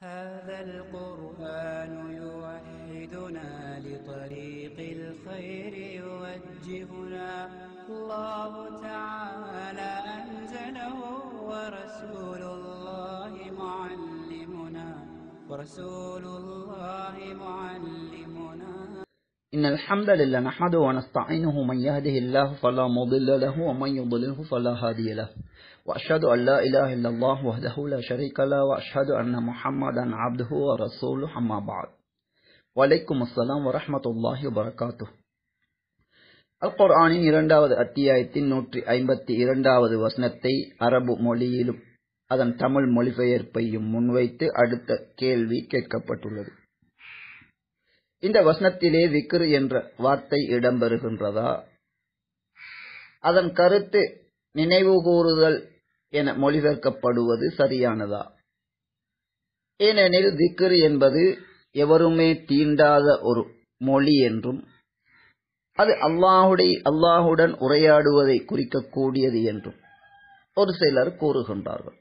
هذا القرآن يوحدنا لطريق الخير يوجهنا الله تعالى أنزله ورسول الله معلمنا ورسول الله معلمنا إن الحمد لله نحمده ونستعينه من يهده الله فلا مضل له ومن يضلله فلا هادي له وأشهد أن لا إله إلا الله وحده لا شريك له وأشهد أن محمدا عبده ورسوله أما بعد وعليكم السلام ورحمة الله وبركاته அல் குர்ஆனின் இரண்டாவது அத்தியாயத்தின் நூற்றி ஐம்பத்தி இரண்டாவது வசனத்தை அரபு மொழியிலும் அதன் தமிழ் மொழிபெயர்ப்பையும் முன்வைத்து அடுத்த கேள்வி கேட்கப்பட்டுள்ளது இந்த வசனத்திலே விக்ர் என்ற வார்த்தை இடம்பெறுகின்றதா அதன் கருத்து நினைவு கூறுதல் என மொழிபெயர்க்கப்படுவது சரியானதா ஏனெனில் திக்ர் என்பது எவருமே தீண்டாத ஒரு மொழி என்றும் அது அல்லாஹுடைய அல்லாஹுடன் உரையாடுவதை குறிக்கக்கூடியது என்றும் ஒரு சிலர் கூறுகின்றார்கள்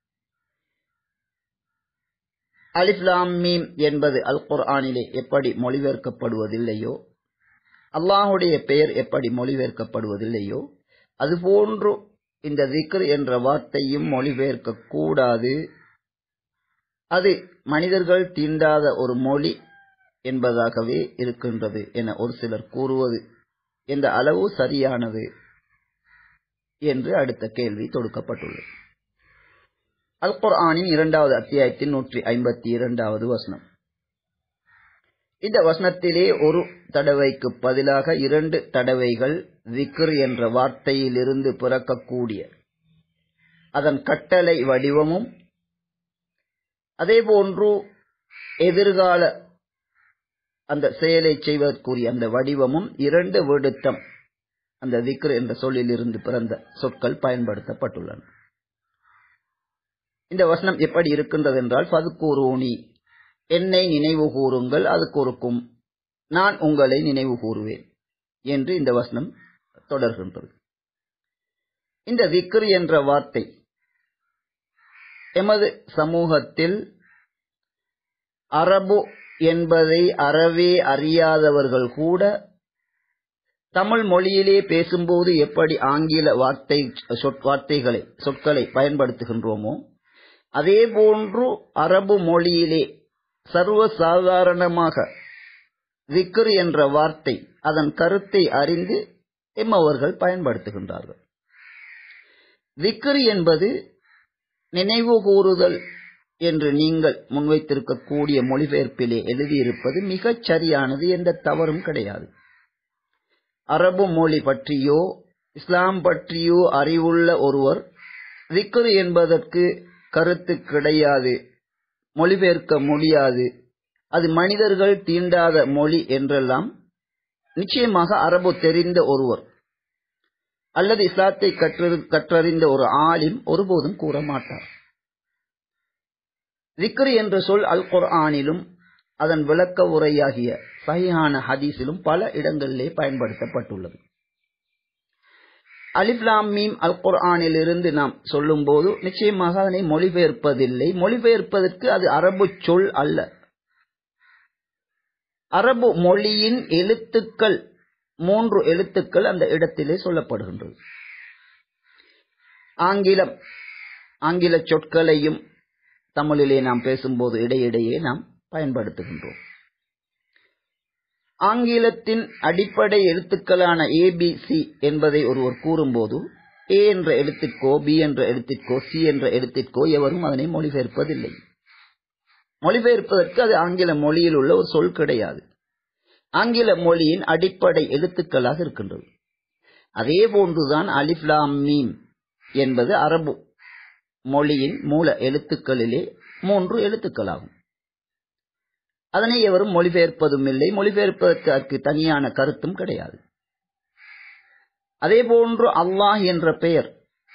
அலிஃப்லாம் மீம் என்பது அல் குர்ஆனிலே எப்படி மொழிபெயர்க்கப்படுவதில்லையோ அல்லாஹுடைய பெயர் எப்படி மொழிபெயர்க்கப்படுவதில்லையோ அதுபோன்று இந்த திக்ர் என்ற வார்த்தையும் மொழிபெயர்க்க கூடாது அது மனிதர்கள் தீண்டாத ஒரு மொழி என்பதாகவே இருக்கின்றது என ஒரு சிலர் கூறுவது எந்த அளவு சரியானது என்று அடுத்த கேள்வி தொடுக்கப்பட்டுள்ளது அல் குர்ஆனின் இரண்டாவது அத்தியாயத்தின் நூற்றி ஐம்பத்தி இரண்டாவது வசனம் இந்த வசனத்திலே ஒரு தடவைக்கு பதிலாக இரண்டு தடவைகள் விக்ர் என்ற வார்த்தையிலிருந்து பிறக்கக்கூடிய அதன் கட்டளை வடிவமும் அதேபோன்று எதிர்கால அந்த செயலை செய்வதற்குரிய அந்த வடிவமும் இரண்டு விடுத்தம் அந்த விக்ர் என்ற சொல்லிலிருந்து பிறந்த சொற்கள் பயன்படுத்தப்பட்டுள்ளன இந்த வசனம் எப்படி இருக்கின்றது என்றால் பதுக்கூறூனி என்னை நினைவு கூறுங்கள் அது கூறுக்கும் நான் உங்களை நினைவு கூறுவேன் என்று இந்த வசனம் தொடர்கின்றது இந்த விக்ர் என்ற வார்த்தை எமது சமூகத்தில் அரபு என்பதை அறவே அறியாதவர்கள் கூட தமிழ் மொழியிலே பேசும்போது எப்படி ஆங்கில வார்த்தை வார்த்தைகளை சொற்களை பயன்படுத்துகின்றோமோ அதே போன்று அரபு மொழியிலே சர்வ சாதாரணமாக விக்ர் என்ற வார்த்தை அதன் கருத்தை அறிந்து எம்மவர்கள் பயன்படுத்துகின்றார்கள் விக்ர் என்பது நினைவு கூறுதல் என்று நீங்கள் முன்வைத்திருக்கக்கூடிய மொழிபெயர்ப்பிலே எழுதியிருப்பது மிகச் சரியானது எந்த தவறும் கிடையாது அரபு மொழி பற்றியோ இஸ்லாம் பற்றியோ அறிவுள்ள ஒருவர் விக்ர் என்பதற்கு கருத்து கிடையாது மொழிபெயர்க்க முடியாது அது மனிதர்கள் தீண்டாத மொழி என்றெல்லாம் நிச்சயமாக அரபு தெரிந்த ஒருவர் அல்லது இஸ்லாத்தை கற்றறிந்த ஒரு ஆலிம் ஒருபோதும் கூற மாட்டார் விக்ரு என்ற சொல் அல் குர்ஆனிலும் அதன் விளக்க உரையாகிய சஹிஹான ஹதீஸிலும் பல இடங்களிலே பயன்படுத்தப்பட்டுள்ளது அலிப்லாம் மீம் அல் குர்ஆனில் இருந்து நாம் சொல்லும் போது நிச்சயமாக அதனை மொழிபெயர்ப்பதில்லை மொழிபெயர்ப்பதற்கு அது அரபு சொல் அல்ல அரபு மொழியின் எழுத்துக்கள் மூன்று எழுத்துக்கள் அந்த இடத்திலே சொல்லப்படுகின்றது ஆங்கிலம் ஆங்கில சொற்களையும் தமிழிலே நாம் பேசும்போது இடையிடையே நாம் பயன்படுத்துகின்றோம் ஆங்கிலத்தின் அடிப்படை எழுத்துக்களான ஏபிசி என்பதை ஒருவர் கூறும்போது ஏ என்ற எழுத்திற்கோ பி என்ற எழுத்திற்கோ சி என்ற எழுத்திற்கோ எவரும் அதனை மொழிபெயர்ப்பதில்லை மொழிபெயர்ப்பதற்கு அது ஆங்கில மொழியில் உள்ள ஒரு சொல் கிடையாது ஆங்கில மொழியின் அடிப்படை எழுத்துக்களாக இருக்கின்றது அதே போன்றுதான் அலிஃப்லாம் மீம் என்பது அரபு மொழியின் மூல எழுத்துக்களிலே மூன்று எழுத்துக்களாகும் அதனை எவரும் மொழிபெயர்ப்பதும் இல்லை மொழிபெயர்ப்பதற்கு அதற்கு தனியான கருத்தும் கிடையாது அதே போன்று அல்லாஹ் என்ற பெயர்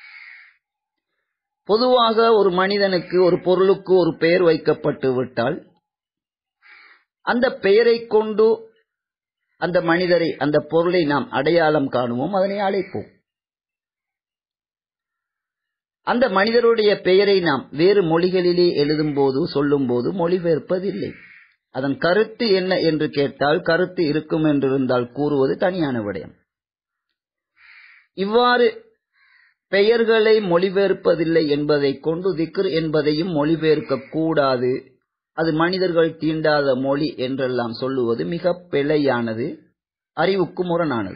பொதுவாக ஒரு மனிதனுக்கு ஒரு பொருளுக்கு ஒரு பெயர் வைக்கப்பட்டு விட்டால் அந்த பெயரை கொண்டு அந்த மனிதரை அந்த பொருளை நாம் அடையாளம் காணுவோம் அதனை அழைப்போம் அந்த மனிதருடைய பெயரை நாம் வேறு மொழிகளிலே எழுதும்போது சொல்லும்போது மொழிபெயர்ப்பதில்லை அதன் கருத்து என்ன என்று கேட்டால் கருத்து இருக்கும் என்றிருந்தால் கூறுவது தனியான விடயம் இவ்வாறு பெயர்களை மொழிபெயர்ப்பதில்லை என்பதை கொண்டு திக்ர் என்பதையும் மொழிபெயர்க்க கூடாது அது மனிதர்கள் தீண்டாத மொழி என்றெல்லாம் சொல்லுவது மிக பிழையானது அறிவுக்கு முரணானது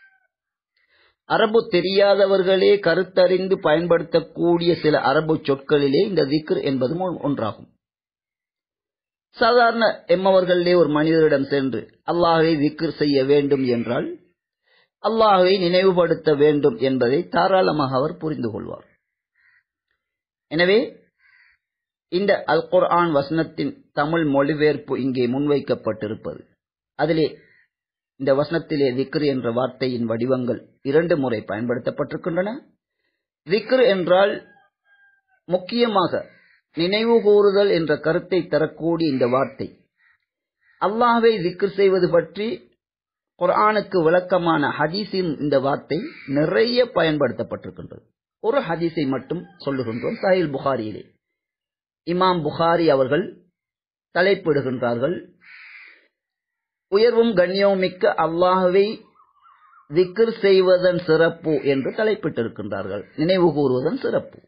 அரபு தெரியாதவர்களே கருத்தறிந்து பயன்படுத்தக்கூடிய சில அரபு சொற்களிலே இந்த திக்ர் என்பதும் ஒன்றாகும் சாதாரண எம்மவர்களே ஒரு மனிதரிடம் சென்று அல்லாஹை திக்ர் செய்ய வேண்டும் என்றால் அல்லாஹை நினைவுபடுத்த வேண்டும் என்பதை தாராளமாக அவர் புரிந்து கொள்வார் எனவே இந்த அல் குர்ஆன் வசனத்தின் தமிழ் மொழிபெயர்ப்பு இங்கே முன்வைக்கப்பட்டிருப்பது அதிலே இந்த வசனத்திலே திக்ர் என்ற வார்த்தையின் வடிவங்கள் இரண்டு முறை பயன்படுத்தப்பட்டிருக்கின்றன திக்ர் என்றால் முக்கியமாக நினைவு கூறுதல் என்ற கருத்தை தரக்கூடிய இந்த வார்த்தை அல்லாஹை திக்ர் செய்வது பற்றி குர்ஆனுக்கு விளக்கமான ஹதீஸின் இந்த வார்த்தை நிறைய பயன்படுத்தப்பட்டிருக்கின்றது ஒரு ஹதீஸை மட்டும் சொல்லுகின்றோம் சாஹில் புகாரியிலே இமாம் புகாரி அவர்கள் தலைப்பிடுகின்றார்கள் உயர்வும் கண்ணியவும் மிக்க அல்லாஹுவை திக்ர் செய்வதன் சிறப்பு என்று தலைப்பிட்டிருக்கின்றார்கள் நினைவு கூறுவதன் சிறப்பு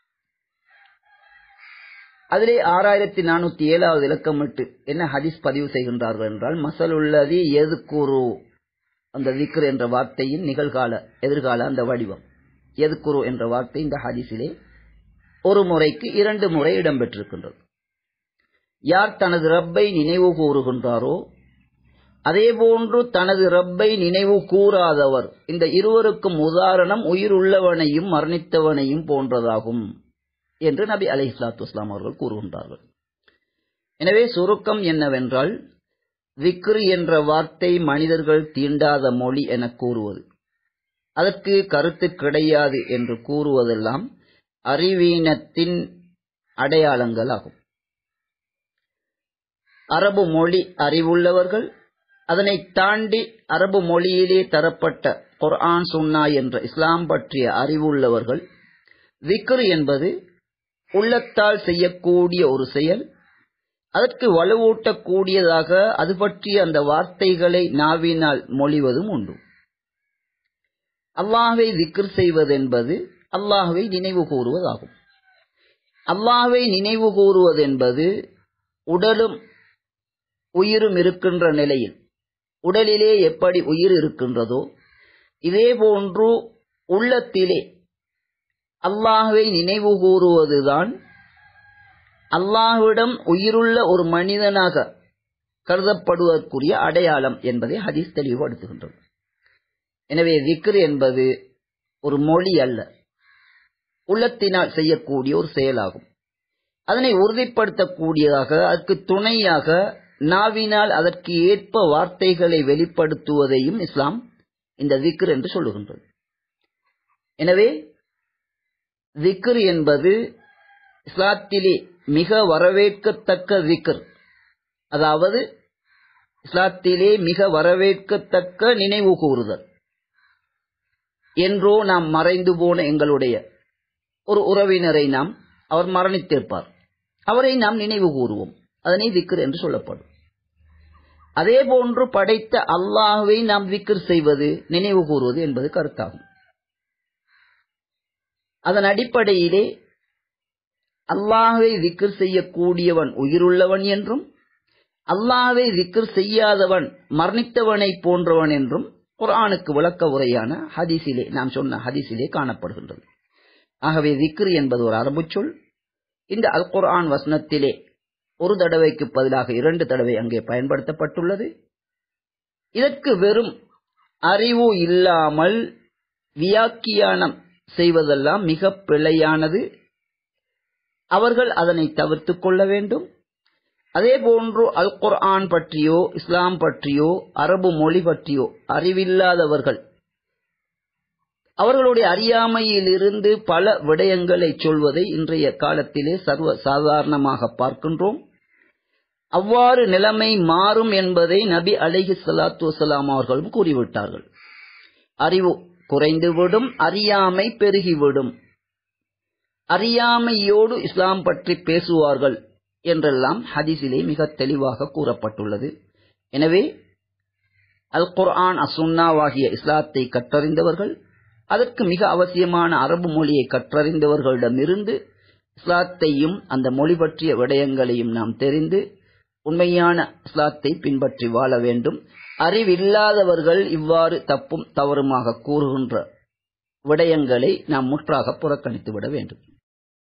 அதிலே ஆறாயிரத்தி நானூத்தி ஏழாவது இலக்கமிட்டு என்ன ஹதீஸ் பதிவு செய்கின்றார்கள் என்றால் மசலுள்ளதி எது கூறு அந்த திக்ர் என்ற வார்த்தையின் நிகழ்கால எதிர்கால அந்த வடிவம் எது குரு என்ற வார்த்தை இந்த ஹதீஸிலே ஒரு முறைக்கு இரண்டு முறை இடம்பெற்றிருக்கின்றது யார் தனது ரப்பை நினைவு கூறுகின்றாரோ அதேபோன்று தனது ரப்பை நினைவு கூறாதவர் இந்த இருவருக்கும் உதாரணம் உயிர் உள்ளவனையும் மரணித்தவனையும் போன்றதாகும் என்று நபி அலி இஸ்லாத்து வஸ்லாம் அவர்கள் கூறுகின்றார்கள் எனவே சுருக்கம் என்னவென்றால் விக்ரு என்ற வார்த்தை மனிதர்கள் தீண்டாத மொழி என கூறுவது அதற்கு கருத்து கிடையாது என்று கூறுவதெல்லாம் அறிவீனத்தின் அடையாளங்கள் ஆகும் அரபு மொழி அறிவுள்ளவர்கள் அதனை தாண்டி அரபு மொழியிலே தரப்பட்ட குர்ஆன் சுன்னா என்ற இஸ்லாம் பற்றிய அறிவுள்ளவர்கள் விக்ரு என்பது உள்ளத்தால் செய்யக்கூடிய ஒரு செயல் அதற்கு வலுவூட்டக்கூடியதாக அது பற்றிய அந்த வார்த்தைகளை நாவினால் மொழிவதும் உண்டு அல்லாஹை திக்ர் செய்வதென்பது அல்லாஹுவை நினைவு கூறுவதாகும் அல்லாஹுவை நினைவு கூறுவதென்பது உடலும் உயிரும் இருக்கின்ற நிலையில் உடலிலே எப்படி உயிர் இருக்கின்றதோ இதே போன்று உள்ளத்திலே அல்லாஹுவை நினைவு கூறுவதுதான் அல்லாஹ்விடம் உயிருள்ள ஒரு மனிதனாக கருதப்படுவதற்குரிய அடையாளம் என்பதை ஹதீஸ் தெளிவுபடுத்துகின்றது எனவே விக்ர் என்பது ஒரு மொழி அல்ல உள்ளத்தினால் செய்யக்கூடிய ஒரு செயலாகும் அதனை உறுதிப்படுத்தக்கூடியதாக அதற்கு துணையாக நாவினால் அதற்கு ஏற்ப வார்த்தைகளை வெளிப்படுத்துவதையும் இஸ்லாம் இந்த விக்ர் என்று சொல்லுகின்றது எனவே விக்ர் என்பது இஸ்லாத்திலே மிக வரவேற்கத்தக்க விக்ர் அதாவது இஸ்லாத்திலே மிக வரவேற்கத்தக்க நினைவு கூறுதல் என்றோ நாம் மறைந்து போன எங்களுடைய ஒரு உறவினரை நாம் அவர் மரணித்திருப்பார் அவரை நாம் நினைவு கூறுவோம் அதனை விக்ர் என்று சொல்லப்படும் அதே போன்று படைத்த அல்லாஹுவை நாம் விக்ர் செய்வது நினைவு கூறுவது என்பது கருத்தாகும் அதன் அடிப்படையிலே அல்லாஹுவை விக்ர் செய்யக்கூடியவன் உயிருள்ளவன் என்றும் அல்லாஹுவை விக்ர் செய்யாதவன் மரணித்தவனை போன்றவன் என்றும் குர்ஆனுக்கு விளக்க உரையான ஹதீஸிலே நாம் சொன்ன ஹதீஸிலே காணப்படுகின்றது ஆகவே விக்ர் என்பது ஒரு அரபு சொல் இந்த அல் குர்ஆன் வசனத்திலே ஒரு தடவைக்கு பதிலாக இரண்டு தடவை அங்கே பயன்படுத்தப்பட்டுள்ளது இதற்கு வெறும் அறிவு இல்லாமல் வியாக்கியானம் செய்வதெல்லாம் மிக பிழையானது அவர்கள் அதனை தவிர்த்துக் கொள்ள வேண்டும் அதே போன்று அல் குர்ஆன் பற்றியோ இஸ்லாம் பற்றியோ அரபு மொழி பற்றியோ அறிவில்லாதவர்கள் அவர்களுடைய அறியாமையிலிருந்து பல விடயங்களை சொல்வதை இன்றைய காலத்திலே சர்வ சாதாரணமாக பார்க்கின்றோம் அவ்வாறு நிலைமை மாறும் என்பதை நபி அலிஹி சலாத்து வசலாம் அவர்களும் கூறிவிட்டார்கள் அறிவு குறைந்துவிடும் அறியாமை பெருகிவிடும் அறியாமையோடு இஸ்லாம் பற்றி பேசுவார்கள் என்றெல்லாம் ஹதீஸிலே மிக தெளிவாக கூறப்பட்டுள்ளது எனவே அல் குர்ஆன் அசுன்னாவாகிய இஸ்லாத்தை கற்றறிந்தவர்கள் அதற்கு மிக அவசியமான அரபு மொழியை கற்றறிந்தவர்களிடமிருந்து இஸ்லாத்தையும் அந்த மொழி பற்றிய விடயங்களையும் நாம் தெரிந்து உண்மையான இஸ்லாத்தை பின்பற்றி வாழ வேண்டும் அறிவில்லாதவர்கள் இவ்வாறு தப்பும் தவறுமாக கூறுகின்ற விடயங்களை நாம் முற்றாக புறக்கணித்து விட வேண்டும்